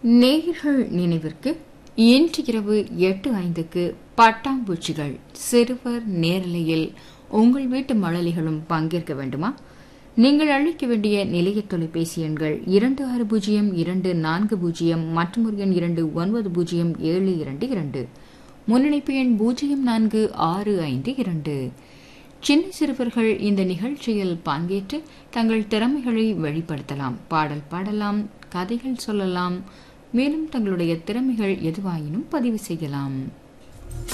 நேயர்கள் நினைவிற்கு இன்று இரவு எட்டு ஐந்துக்கு பட்டாம்பூச்சிகள் சிறுவர் நேரலையில் உங்கள் வீட்டு மழலைகளும் பங்கேற்க வேண்டுமா நீங்கள் அழைக்க வேண்டிய நிலைய தொலைபேசி எண்கள் இரண்டு ஆறு பூஜ்ஜியம் இரண்டு நான்கு பூஜ்ஜியம் மற்றும் ஒரு எண் இரண்டு ஒன்பது பூஜ்ஜியம் ஏழு இரண்டு இரண்டு முன்னிணைப்பு எண் பூஜ்ஜியம் நான்கு ஆறு ஐந்து இரண்டு சின்ன சிறுவர்கள் இந்த நிகழ்ச்சியில் பங்கேற்று தங்கள் திறமைகளை வெளிப்படுத்தலாம் பாடல் பாடலாம் கதைகள் சொல்லலாம் மேலும் தங்களுடைய திறமைகள் எதுவாயினும் பதிவு செய்யலாம்